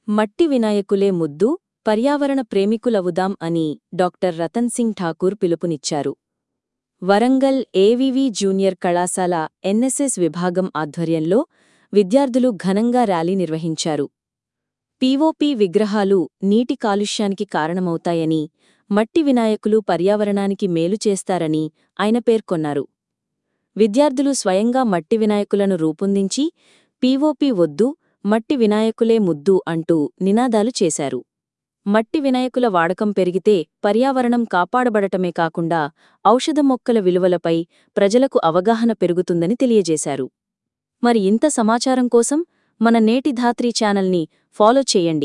మట్టి వినాయకులే ముద్దు పర్యావరణ ప్రేమికులవుదాం అని డాక్టర్ రతన్ సింగ్ ఠాకూర్ పిలుపునిచ్చారు వరంగల్ ఏవివి జూనియర్ కళాశాల ఎన్ఎస్ఎస్ విభాగం ఆధ్వర్యంలో విద్యార్థులు ఘనంగా ర్యాలీ నిర్వహించారు పీఓపీ విగ్రహాలు నీటి కాలుష్యానికి కారణమవుతాయని మట్టి వినాయకులు పర్యావరణానికి మేలు చేస్తారని ఆయన పేర్కొన్నారు విద్యార్థులు స్వయంగా మట్టి వినాయకులను రూపొందించి పీఓపీ వద్దు మట్టి వినాయకులే ముద్దు అంటూ నినాదాలు చేశారు మట్టి వినాయకుల వాడకం పెరిగితే పర్యావరణం కాపాడబడటమే కాకుండా ఔషధ మొక్కల విలువలపై ప్రజలకు అవగాహన పెరుగుతుందని తెలియజేశారు మరి ఇంత సమాచారం కోసం మన నేటి ధాత్రి ఛానల్ని ఫాలో చేయండి